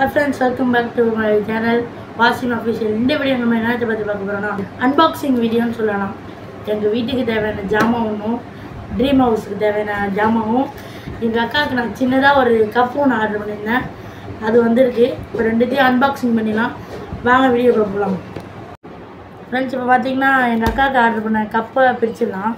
Friends welcome back to my channel Wasim official இந்த video நம்ம என்னத்தை பற்றி பார்க்க போகிறோம்னா அன்பாக்சிங் வீடியோன்னு சொல்லலாம் எங்கள் வீட்டுக்கு தேவையான ஜாமான் ஒன்றும் ட்ரீம் ஹவுஸுக்கு தேவையான ஜாமாவும் எங்கள் அக்காவுக்கு நான் சின்னதாக ஒரு கப் ஒன்று ஆர்டர் பண்ணியிருந்தேன் அது வந்திருக்கு இப்போ ரெண்டுத்தையும் அன்பாக்சிங் பண்ணிடலாம் வாங்க வீடியோ போகலாம் ஃப்ரெண்ட்ஸ் இப்போ பார்த்தீங்கன்னா எங்கள் அக்காவுக்கு ஆர்டர் பண்ண கப்பை பிரிச்சிடலாம்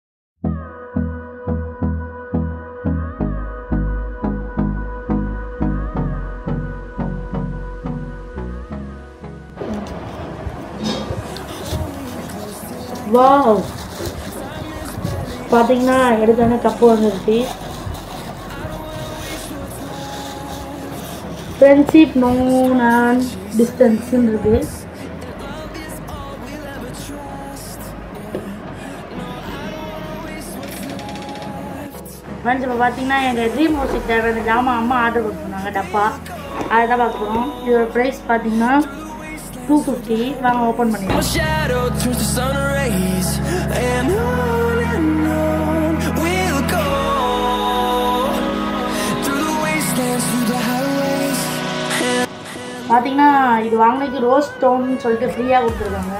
வாவ் பார்த்தீங்கன்னா எடுத்தோடனே கப்பு வந்துருச்சு ஃப்ரெண்ட்ஷிப் நோன் அண்ட் டிஸ்டன்ஸ்ன்னு இருக்கு ஃப்ரெண்ட்ஸ் இப்போ பார்த்தீங்கன்னா எங்கள் ட்ரீம் ஹவுஸுக்கு தேவையான ஜாமான் அம்மா ஆர்டர் கொடுத்துருந்தாங்க டப்பா அதை தான் பார்க்க போகிறோம் இதோட ப்ரைஸ் பார்த்தீங்கன்னா டூ ஃபிஃப்டி வாங்க ஓப்பன் பண்ணிடலாம் My shadow turns to sun rays, and on and on we'll go through the wastelands, through the highways. பார்த்தீங்கன்னா இது வாங்கினதுக்கு ரோஸ் ஸ்டோன்னு சொல்லிட்டு ஃப்ரீயாக கொடுத்துருக்காங்க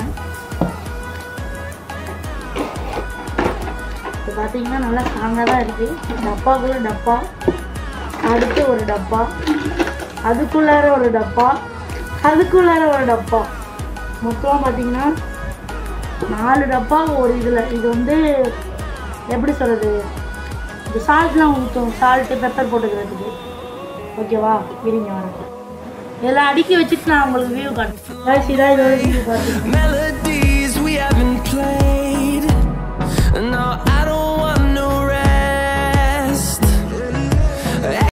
இது பார்த்தீங்கன்னா நல்லா ஸ்ட்ராங்காக தான் இருக்குது டப்பாக்குள்ள டப்பா அடுத்து ஒரு டப்பா அதுக்குள்ளார ஒரு டப்பா அதுக்குள்ளார ஒரு டப்பா மொத்தமாக பார்த்தீங்கன்னா நாலு டப்பா ஒரு இதில் இது வந்து எப்படி சொல்கிறது இது சால்ட்லாம் ஊற்றும் சால்ட்டு பெப்பர் போட்டுக்கிறதுக்கு ஓகேவா இருங்க வரேன் இதெல்லாம் அடுக்கி வச்சுட்டு நான் உங்களுக்கு வியூ காட்டுறேன் இதான் இதோட வியூ காட்டுறேன் Melody